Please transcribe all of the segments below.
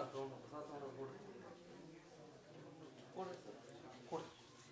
ತೊಗೊಂಡು ಪ್ರಸಾದ ತೊಗೊಂಡು ಕೊಡ್ರಿ ಕೊಡ್ರಿ ಸರ್ ಕೊಡ್ರಿ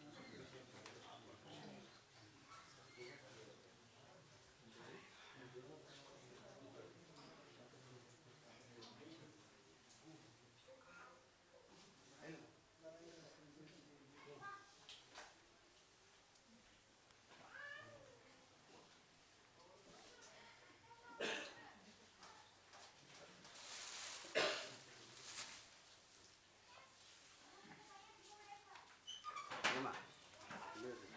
ಏಮ್ಮ ಇಲ್ಲೇ ಇರ್ರಿ.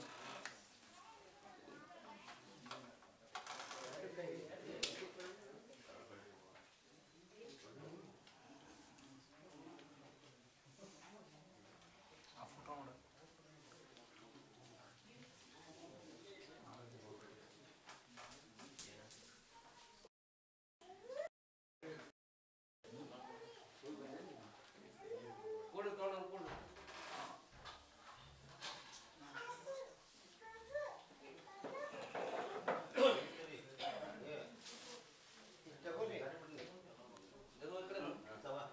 ಕೊಡ್ರಿ ತೊಗೊಂಡು ಕೊಡ್ರಿ ಇದು ಈ ಕಡೆ ನೋಡಿ.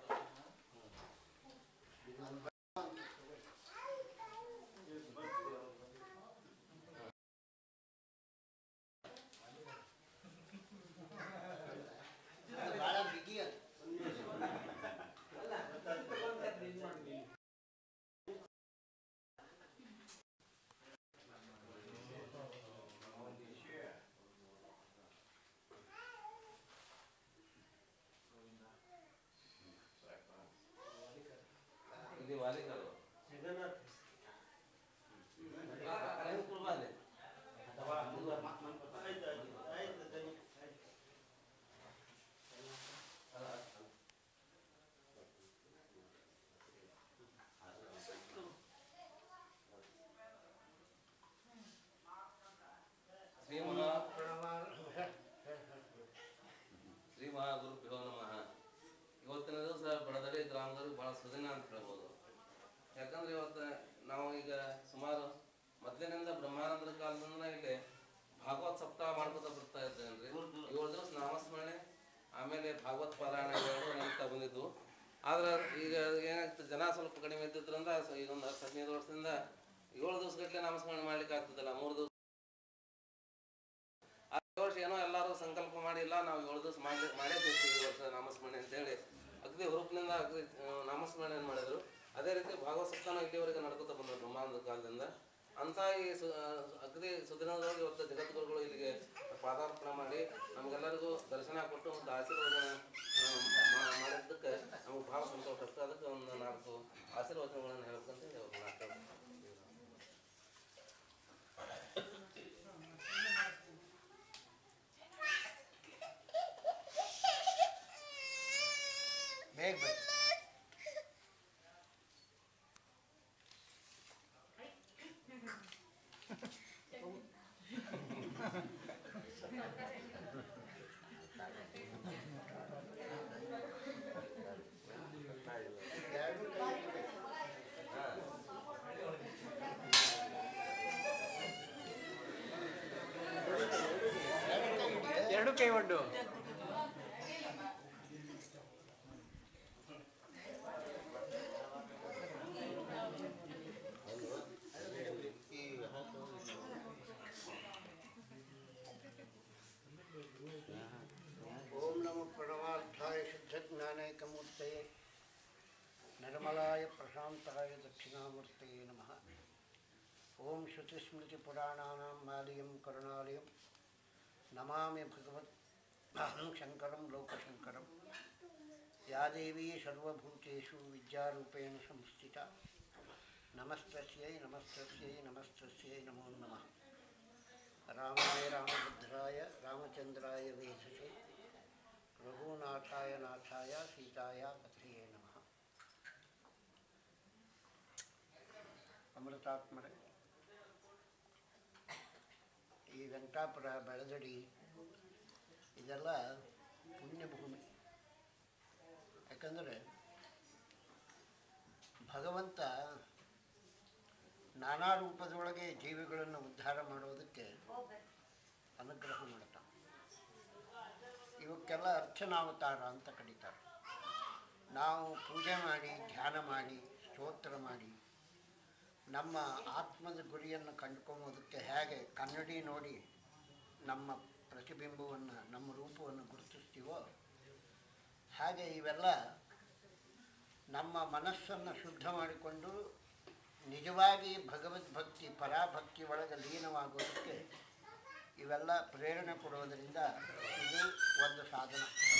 ಭಾಳ ಬಿಗಿ ಅದು ಇಲ್ಲಿ ವಾಲಿಕರು ಅಲ್ಲಿಂದ ಕುಳ್ಬಾ ಅಲ್ಲಿ. ಶ್ರೀ ಮಹಾ ಶ್ರೀ ಮಹಾಗುರುಭ್ಯೋ ನಮಃ ಇವತ್ತಿನ ದಿವಸ ಬಡದಡಿ ಗ್ರಾಮದವ್ರಿಗೆ ಭಾಳ ಸುದಿನ ಅಂತ ಹೇಳ್ಬೋದು ಯಾಕಂದ್ರೆ ಇವತ್ತು ನಾವು ಈಗ ಸುಮಾರು ಮೊದಲಿನಿಂದ ಬ್ರಹ್ಮಾನಂದರ ಕಾಲದಿಂದ ಇಲ್ಲಿ ಭಾಗವತ್ ಸಪ್ತಾಹ ಮಾಡ್ಕೊತ ಬರ್ತಾ ಇದ್ದೇನೆ ಏಳು ದಿವಸ ನಾಮಸ್ಮರಣೆ ಆಮೇಲೆ ಭಾಗವತ್ ಪಾರಾಯಣ ಎರಡು ನಡೀತಾ ಬಂದಿದ್ದು ಆದ್ರೆ ಈಗ ಏನಾಗ್ತದೆ ಜನ ಸ್ವಲ್ಪ ಕಡಿಮೆ ಇದ್ದಿದ್ರಿಂದ ಸ- ಈಗ ಒಂದು ಹತ್ತು ಹದಿನೈದು ವರ್ಷದಿಂದ ಏಳು ದಿವಸ ಗಟ್ಟಲೆ ನಾಮಸ್ಮರಣೆ ಮಾಡ್ಲಿಕ್ಕೆ ಆಗ್ತದಲ್ಲ ಮೂರು ದಿವಸ ಆ ವರ್ಷ ಏನೋ ಎಲ್ಲರೂ ಸಂಕಲ್ಪ ಮಾಡಿಲ್ಲ ನಾವು ಏಳು ದಿವಸ ಮಾಡಿ ಮಾಡೇ ಬಿಡ್ತೀವಿ ಈ ವರ್ಷ ನಾಮಸ್ಮರಣೆ ಅಂತೇಳಿ ಅಗದಿ ಹುರುಪಿನಿಂದ ಅಗದಿ ಆ, ನಾಮಸ್ಮರಣೆ ಮಾಡಿದ್ರು ಅದೇ ರೀತಿ ಭಾಗವತ ಸಪ್ತಾಹ ಇಲ್ಲಿವರೆಗೆ ನಡ್ಕೊತ ಬಂದರು ಬ್ರಹ್ಮಾನಂದ ಕಾಲದಿಂದ ಅಂತ ಈ ಸು ಆ, ಅಗದಿ ಸುದಿನದೊಳಗೆ ಇವತ್ತು ಜಗದ್ಗುರುಗಳು ಇಲ್ಲಿಗೆ ಪಾದಾರ್ಪಣೆ ಮಾಡಿ ನಮಗೆಲ್ಲರಿಗೂ ದರ್ಶನ ಕೊಟ್ಟು ಒಂದು ಆಶೀರ್ವಾದ ಆ, ಮಾ- ಮಾಡಿದ್ದಕ್ಕೆ ನಮಗೆ ಭಾಳ ಸಂತೋಷ ಆಗ್ತದೆ ಅದಕ್ಕೆ ಒಂದು ನಾಲ್ಕು ಆಶೀರ್ವಚನಗಳನ್ನು ಹೇಳ್ಬೇಕಂತೇಳಿ ಅವ್ರು ಮಾತಾಡ್ತಾರೆ ಬೇಗ ಬೇಗ ಎರಡು ಕೈ ಇಡ್ಬೇಕು. ಎರಡು ಕೈ ಹಿಡಿ. ಎರಡು ಕೈ ಒಡ್ಡು ಈ ಹಾಕು. ಓಂ ನಮೋ ಪ್ರಣವಾರ್ಥಾಯ ಶುದ್ಧಜ್ಞಾನೈಕಮೂರ್ತಯೇ ನಿರ್ಮಲಾಯ ಪ್ರಶಾಂತಾಯ ದಕ್ಷಿಣಾಮೂರ್ತಯೇ ನಮಃ ಓಂ ಶ್ರುತಿಸ್ಮೃತಿಪುರಾಣಾನಾಂ ಮಾಲಯಂ ಕರುಣಾಲಯಂ ನಮಾಮಿ ಭಗವತ್ ಅಹಂ ಶಂಕರಂ ಲೋಕಶಂಕರಂ ಯಾ ದೇವಿ ಸರ್ವಭೂತೇಷು ವಿದ್ಯಾರೂಪೇಣ ಸಂಸ್ಥಿತ ನಮಸ್ತಸ್ಯೈ ನಮಸ್ತಸ್ಯೈ ನಮಸ್ತಸ್ಯೈ ನಮೋ ನಮಃ ರಾಮಾಯ ರಾಮಭದ್ರಾಯ ರಾಮಚಂದ್ರಾಯ ವೇಧಸೆ ರಘುನಾಥಾಯ ನಾಥಾಯ ಸೀತಾಯ ಕಥೆಯೇ ನಮಃ ಅಮೃತಾತ್ಮರೇ ಈ ವೆಂಕಟಾಪುರ ಬೆಳದಡಿ ಇದೆಲ್ಲ ಪುಣ್ಯಭೂಮಿ ಯಾಕಂದರೆ ಭಗವಂತ ನಾನಾ ರೂಪದೊಳಗೆ ಜೀವಿಗಳನ್ನು ಉದ್ಧಾರ ಮಾಡೋದಕ್ಕೆ ಅನುಗ್ರಹ ಮಾಡ್ತಾನೆ ಇವಕ್ಕೆಲ್ಲ ಅರ್ಚನಾವತಾರ ಅಂತ ಕರೀತಾರೆ ನಾವು ಪೂಜೆ ಮಾಡಿ ಧ್ಯಾನ ಮಾಡಿ ಸ್ತೋತ್ರ ಮಾಡಿ ನಮ್ಮ ಆತ್ಮದ ಗುರಿಯನ್ನು ಕಂಡುಕೊಳ್ಳೋದಕ್ಕೆ ಹೇಗೆ ಕನ್ನಡಿ ನೋಡಿ ನಮ್ಮ ಪ್ರತಿಬಿಂಬವನ್ನು ನಮ್ಮ ರೂಪವನ್ನು ಗುರುತಿಸ್ತೀವೋ ಹಾಗೆ ಇವೆಲ್ಲ ನಮ್ಮ ಮನಸ್ಸನ್ನು ಶುದ್ಧ ಮಾಡಿಕೊಂಡು ನಿಜವಾಗಿ ಭಗವದ್ಭಕ್ತಿ ಪರಾಭಕ್ತಿ ಒಳಗೆ ಲೀನವಾಗೋದಕ್ಕೆ ಇವೆಲ್ಲ ಪ್ರೇರಣೆ ಕೊಡುವುದರಿಂದ ಇದು ಒಂದು ಸಾಧನ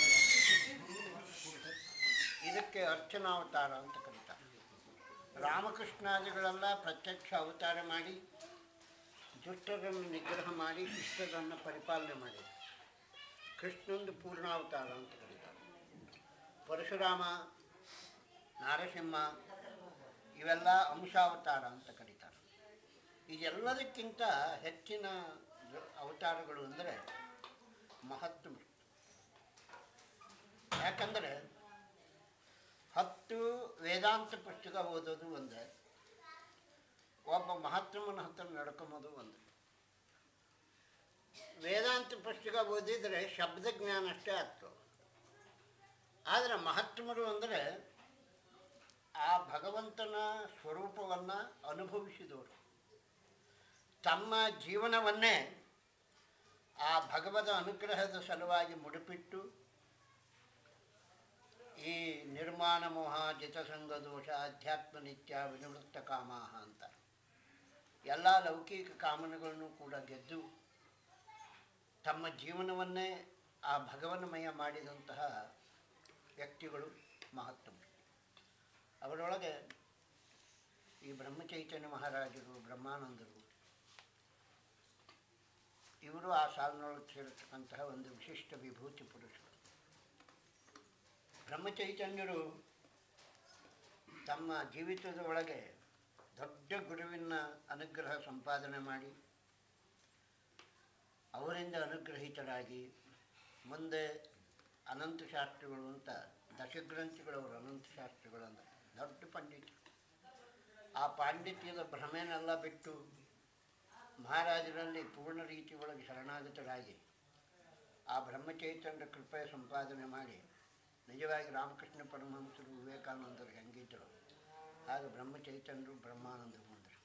ಇದಕ್ಕೆ ಅರ್ಚನಾವತಾರ ಅಂತ ಕರೀತಾರೆ ರಾಮಕೃಷ್ಣಾದಿಗಳೆಲ್ಲ ಪ್ರತ್ಯಕ್ಷ ಅವತಾರ ಮಾಡಿ ದುಷ್ಟರನ್ನು ನಿಗ್ರಹ ಮಾಡಿ ಶಿಷ್ಟರನ್ನು ಪರಿಪಾಲನೆ ಮಾಡಿ ಕೃಷ್ಣಂದು ಪೂರ್ಣಾವತಾರ ಅಂತ ಕರೀತಾರೆ ಪರಶುರಾಮ ನಾರಸಿಂಹ ಇವೆಲ್ಲ ಅಂಶಾವತಾರ ಅಂತ ಕರೀತಾರೆ ಇದೆಲ್ಲದಕ್ಕಿಂತ ಹೆಚ್ಚಿನ ಅವತಾರಗಳು ಅಂದರೆ ಮಹತ್ವ ಯಾಕಂದರೆ ಹತ್ತು ವೇದಾಂತ ಪುಸ್ತಕ ಓದೋದು ಒಂದೇ ಒಬ್ಬ ಮಹಾತ್ಮನ ಹತ್ರ ನಡ್ಕೊಂಬೋದು ಒಂದು ವೇದಾಂತ ಪುಸ್ತಕ ಓದಿದರೆ ಶಬ್ದ ಜ್ಞಾನ ಅಷ್ಟೇ ಆಗ್ತದೆ ಆದರೆ ಮಹಾತ್ಮರು ಅಂದರೆ ಆ ಭಗವಂತನ ಸ್ವರೂಪವನ್ನು ಅನುಭವಿಸಿದವರು ತಮ್ಮ ಜೀವನವನ್ನೇ ಆ ಭಗವದ ಅನುಗ್ರಹದ ಸಲುವಾಗಿ ಮುಡುಪಿಟ್ಟು ಈ ನಿರ್ಮಾಣ ಮೋಹ ಜಿತಸಂಗ ದೋಷ ಅಧ್ಯಾತ್ಮ ನಿತ್ಯ ವಿನಿವೃತ್ತ ಕಾಮಾಹ ಅಂತ ಎಲ್ಲ ಲೌಕಿಕ ಕಾಮನೆಗಳನ್ನು ಕೂಡ ಗೆದ್ದು ತಮ್ಮ ಜೀವನವನ್ನೇ ಆ ಭಗವನ್ಮಯ ಮಾಡಿದಂತಹ ವ್ಯಕ್ತಿಗಳು ಮಹತ್ವ ಅವರೊಳಗೆ ಈ ಬ್ರಹ್ಮಚೈತನ್ಯ ಮಹಾರಾಜರು ಬ್ರಹ್ಮಾನಂದರು ಇವರು ಆ ಸಾಲಿನೊಳಗೆ ಸೇರಿರ್ತಕ್ಕಂತಹ ಒಂದು ವಿಶಿಷ್ಟ ವಿಭೂತಿ ಪುರುಷರು ಬ್ರಹ್ಮಚೈತನ್ಯರು ತಮ್ಮ ಜೀವಿತದ ಒಳಗೆ ದೊಡ್ಡ ಗುರುವಿನ ಅನುಗ್ರಹ ಸಂಪಾದನೆ ಮಾಡಿ ಅವರಿಂದ ಅನುಗ್ರಹಿತರಾಗಿ ಮುಂದೆ ಅನಂತ ಶಾಸ್ತ್ರಿಗಳು ಅಂತ ದಶಗ್ರಂಥಿಗಳವರು ಅನಂತ ಶಾಸ್ತ್ರಿಗಳು ಅಂತ ದೊಡ್ಡ ಪಂಡಿತರು ಆ ಪಾಂಡಿತ್ಯದ ಭ್ರಮೆನೆಲ್ಲ ಬಿಟ್ಟು ಮಹಾರಾಜರಲ್ಲಿ ಪೂರ್ಣ ರೀತಿ ಒಳಗೆ ಶರಣಾಗತರಾಗಿ ಆ ಬ್ರಹ್ಮಚೈತನ್ಯ ಕೃಪೆ ಸಂಪಾದನೆ ಮಾಡಿ ನಿಜವಾಗಿ ರಾಮಕೃಷ್ಣ ಪರಮಹಂಸರು ವಿವೇಕಾನಂದರು ಹೆಂಗಿದ್ದರು ಹಾಗೆ ಬ್ರಹ್ಮಚೈತನ್ಯರು ಬ್ರಹ್ಮಾನಂದರು ಬಂದರು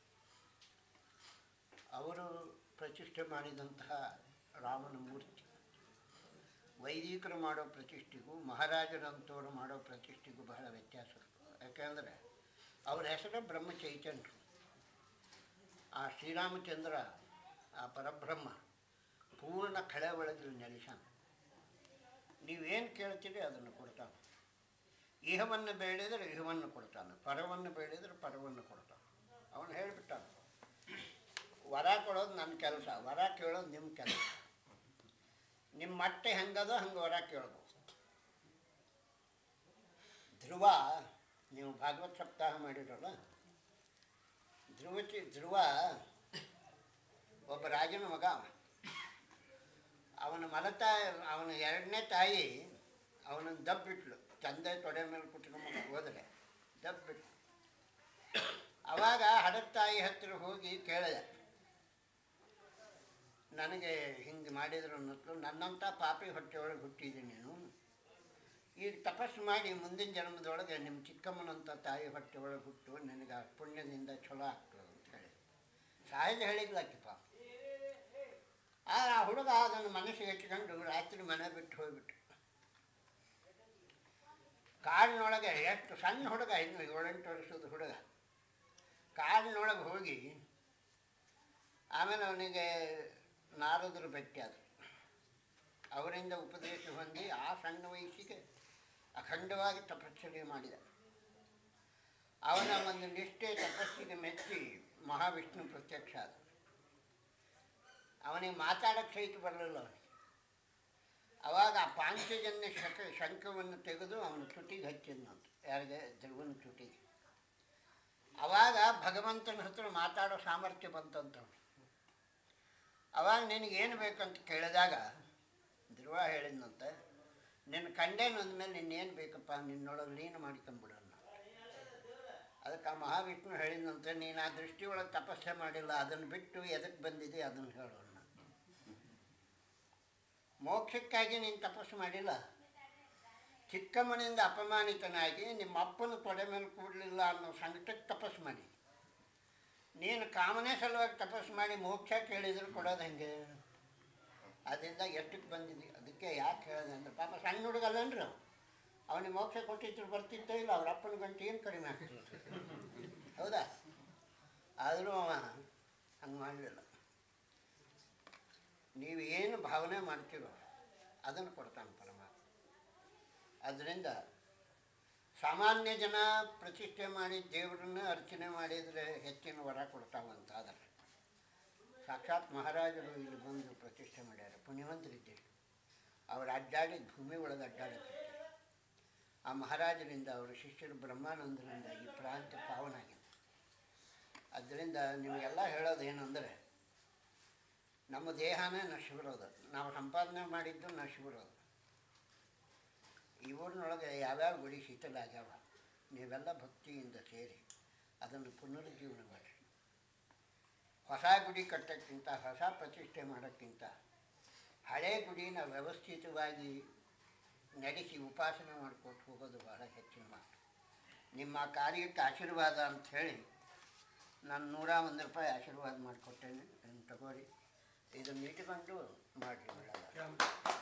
ಅವರು ಪ್ರತಿಷ್ಠೆ ಮಾಡಿದಂತಹ ರಾಮನ ಮೂರ್ತಿ ವೈದಿಕರು ಮಾಡೋ ಪ್ರತಿಷ್ಠೆಗೂ ಮಹಾರಾಜರಂಥವರು ಮಾಡೋ ಪ್ರತಿಷ್ಠೆಗೂ ಬಹಳ ವ್ಯತ್ಯಾಸ ಯಾಕೆಂದರೆ ಅವ್ರ ಹೆಸರು ಬ್ರಹ್ಮಚೈತನ್ಯರು ಆ ಶ್ರೀರಾಮಚಂದ್ರ ಆ ಪರಬ್ರಹ್ಮ ಪೂರ್ಣ ಕಳೆ ಒಳಗೆ ನೆಲೆಸಾನ ನೀವೇನು ಕೇಳ್ತೀರಿ ಅದನ್ನು ಕೊಡ್ತಾನೆ ಇಹವನ್ನು ಬೇಡಿದರೆ ಇಹವನ್ನು ಕೊಡ್ತಾನೆ ಪರವನ್ನು ಬೇಡಿದರೆ ಪರವನ್ನು ಕೊಡ್ತಾನೆ ಅವನು ಹೇಳಿಬಿಟ್ಟಾನ ವರ ಕೊಡೋದು ನನ್ನ ಕೆಲಸ ವರ ಕೇಳೋದು ನಿಮ್ಮ ಕೆಲಸ ನಿಮ್ಮ ಮಟ್ಟೆ ಹೆಂಗದೋ ಹಂಗೆ ವರ ಕೇಳ್ಬೋದು ಧ್ರುವ ನೀವು ಭಾಗವತ್ ಸಪ್ತಾಹ ಮಾಡಿರಲ್ಲ ಧ್ರುವಚಿ ಧ್ರುವ ಒಬ್ಬ ರಾಜನ ಮಗ ಅವ. ಅವನ ಮಲತ ಅವನ ಎರಡನೇ ತಾಯಿ ಅವನನ್ನು ದಬ್ಬಿಟ್ಲು ತಂದೆ ತೊಡೆ ಮೇಲೆ ಕುಟ್ಕೊಂಡು ಹೋದರೆ ದಬ್ಬಿಟ್ಲು ಅವಾಗ ಹಡದ ತಾಯಿ ಹತ್ತಿರ ಹೋಗಿ ಕೇಳಿದೆ ನನಗೆ ಹಿಂಗೆ ಮಾಡಿದ್ರು ಅನ್ನಿಸ್ಲು ನನ್ನಂಥ ಪಾಪಿ ಹೊಟ್ಟೆಯೊಳಗೆ ಹುಟ್ಟಿದ್ದೀನಿ ನೀನು ಈಗ ತಪಸ್ಸು ಮಾಡಿ ಮುಂದಿನ ಜನ್ಮದೊಳಗೆ ನಿಮ್ಮ ಚಿಕ್ಕಮ್ಮನಂಥ ತಾಯಿ ಹೊಟ್ಟೆ ಒಳಗೆ ಹುಟ್ಟು ನಿನಗೆ ಆ ಪುಣ್ಯದಿಂದ ಚಲೋ ಆಗ್ತದೆ ಅಂತ ಹೇಳಿ ಸಹಜ ಹೇಳಿದ್ಲಾಕಿ ಪಾಪ ಆದ್ರೆ ಆ ಹುಡುಗ ಅದನ್ನು ಮನಸ್ಸಿಗೆ ಹಚ್ಕೊಂಡು ರಾತ್ರಿ ಮನೆ ಬಿಟ್ಟು ಹೋಗ್ಬಿಟ್ಟು ಕಾಡಿನೊಳಗೆ ಎಷ್ಟು ಸಣ್ಣ ಹುಡುಗ ಇನ್ನು ಏಳೆಂಟು ವರ್ಷದ ಹುಡುಗ ಕಾಡಿನೊಳಗೆ ಹೋಗಿ ಆಮೇಲೆ ಅವನಿಗೆ ನಾರದರು ಭೇಟಿಯಾದರು ಅವರಿಂದ ಉಪದೇಶ ಹೊಂದಿ ಆ ಸಣ್ಣ ವಯಸ್ಸಿಗೆ ಅಖಂಡವಾಗಿ ತಪಸ್ಸನೆ ಮಾಡಿದ ಅವನ ಒಂದು ನಿಷ್ಠೆ ತಪಸ್ಸಿಗೆ ಮೆಚ್ಚಿ ಮಹಾವಿಷ್ಣು ಪ್ರತ್ಯಕ್ಷ ಆದ ಅವನಿಗೆ ಮಾತಾಡಕ್ಕೆ ಸಹಿತ ಬರಲಿಲ್ಲ ಅವನಿಗೆ ಅವಾಗ ಆ ಪಾಂಚಜನ್ಯ ಶಕ ಶಂಖವನ್ನು ತೆಗೆದು ಅವನ ತುಟಿಗೆ ಹಚ್ಚಿದ್ನಂತ ಯಾರಿಗೆ ಧ್ರುವನ ತುಟಿಗೆ ಅವಾಗ ಭಗವಂತನ ಹತ್ರ ಮಾತಾಡೋ ಸಾಮರ್ಥ್ಯ ಬಂತಂತ ಅವನು ಅವಾಗ ನಿನಗೇನು ಬೇಕಂತ ಕೇಳಿದಾಗ ಧ್ರುವ ಹೇಳಿದ್ನಂತೆ ನಿನ್ನ ಕಂಡೇನು ಅಂದಮೇಲೆ ನಿನ್ನೇನು ಬೇಕಪ್ಪ ನಿನ್ನೊಳಗೆ ಲೀನ ಮಾಡ್ಕೊಂಬಿಡು ಅನ್ನೋ ಅದಕ್ಕೆ ಆ ಮಹಾವಿಷ್ಣು ಹೇಳಿದಂತೆ ನೀನು ಆ ದೃಷ್ಟಿಯೊಳಗೆ ತಪಸ್ಸೆ ಮಾಡಿಲ್ಲ ಅದನ್ನು ಬಿಟ್ಟು ಎದಕ್ಕೆ ಬಂದಿದೆ ಅದನ್ನು ಹೇಳು ಅನ್ನ ಮೋಕ್ಷಕ್ಕಾಗಿ ನೀನು ತಪಸ್ಸು ಮಾಡಿಲ್ಲ ಚಿಕ್ಕಮ್ಮನಿಂದ ಅಪಮಾನಿತನಾಗಿ ನಿಮ್ಮ ಅಪ್ಪನ ತೊಡೆ ಮೇಲೆ ಕೂಡಲಿಲ್ಲ ಅನ್ನೋ ಸಂಕಟಕ್ಕೆ ತಪಸ್ಸು ಮಾಡಿ ನೀನು ಕಾಮನೆ ಸಲುವಾಗಿ ತಪಸ್ಸು ಮಾಡಿ ಮೋಕ್ಷ ಕೇಳಿದ್ರು ಕೊಡೋದು ಹೆಂಗೆ ಅದರಿಂದ ಎಷ್ಟಕ್ಕೆ ಬಂದಿದ್ದಿ ಅದಕ್ಕೆ ಯಾಕೆ ಹೇಳಿದೆ ಅಂದ್ರೆ ಪಾಪ ಸಣ್ಣ ಹುಡುಗಲ್ಲನ್ರಿ ಅವ ಅವನಿಗೆ ಮೋಕ್ಷ ಕೊಟ್ಟಿದ್ರು ಬರ್ತಿತ್ತೋ ಇಲ್ಲ ಅವ್ರ ಅಪ್ಪನ ಗಂಟೆ ಏನು ಕಡಿಮೆ ಆಗ್ತಿತ್ತು ಹೌದಾ ಆದರೂ ಅವ ಹಂಗೆ ಮಾಡಲಿಲ್ಲ ನೀವು ಏನು ಭಾವನೆ ಮಾಡ್ತೀರೋ ಅದನ್ನು ಕೊಡ್ತಾನೆ ಪರಮಾತ್ಮ ಅದರಿಂದ ಸಾಮಾನ್ಯ ಜನ ಪ್ರತಿಷ್ಠೆ ಮಾಡಿ ದೇವರನ್ನ ಅರ್ಚನೆ ಮಾಡಿದರೆ ಹೆಚ್ಚಿನ ವರ ಕೊಡ್ತಾವಂತಾದ್ರೆ ಸಾಕ್ಷಾತ್ ಮಹಾರಾಜರು ಇಲ್ಲಿ ಬಂದು ಪ್ರತಿಷ್ಠೆ ಮಾಡ್ಯಾರ ಪುಣ್ಯವಂತರಿದ್ದೀರಿ ಅವ್ರು ಅಡ್ಡಾಡಿದ ಭೂಮಿ ಒಳಗೆ ಅಡ್ಡಾಡತ್ತಿದ್ದಾರೆ ಆ ಮಹಾರಾಜರಿಂದ ಅವರ ಶಿಷ್ಯರು ಬ್ರಹ್ಮಾನಂದರಿಂದ ಈ ಪ್ರಾಂತ್ಯ ಪಾವನಾಗಿದೆ ಅದರಿಂದ ನಿಮಗೆಲ್ಲ ಹೇಳೋದು ಏನಂದರೆ ನಮ್ಮ ದೇಹನೇ ನಶಿಬಿರೋದು ನಾವು ಸಂಪಾದನೆ ಮಾಡಿದ್ದು ನಶಿಬಿರೋದು ಈ ಊರಿನೊಳಗೆ ಯಾವ್ಯಾವ ಗುಡಿ ಶೀತಲಾಗ್ಯಾವ ನೀವೆಲ್ಲ ಭಕ್ತಿಯಿಂದ ಸೇರಿ ಅದನ್ನು ಪುನರುಜ್ಜೀವನ ಮಾಡಿರಿ ಹೊಸ ಗುಡಿ ಕಟ್ಟೋಕ್ಕಿಂತ ಹೊಸ ಪ್ರತಿಷ್ಠೆ ಮಾಡೋಕ್ಕಿಂತ ಹಳೆ ಗುಡಿನ ವ್ಯವಸ್ಥಿತವಾಗಿ ನಡೆಸಿ ಉಪಾಸನೆ ಮಾಡ್ಕೊಟ್ಟು ಹೋಗೋದು ಬಹಳ ಹೆಚ್ಚಿನ ಮಾತು ನಿಮ್ಮ ಕಾರ್ಯಕ್ಕೆ ಆಶೀರ್ವಾದ ಅಂತ ಹೇಳಿ ನಾನು ನೂರ ಒಂದು ರೂಪಾಯಿ ಆಶೀರ್ವಾದ ಮಾಡಿಕೊಟ್ಟೇನೆ ಇದನ್ನು ತಗೋರಿ ಇದನ್ನು ಇಟ್ಕೊಂಡು ಮಾಡಿರಿ ಒಳ್ಳೆಯದ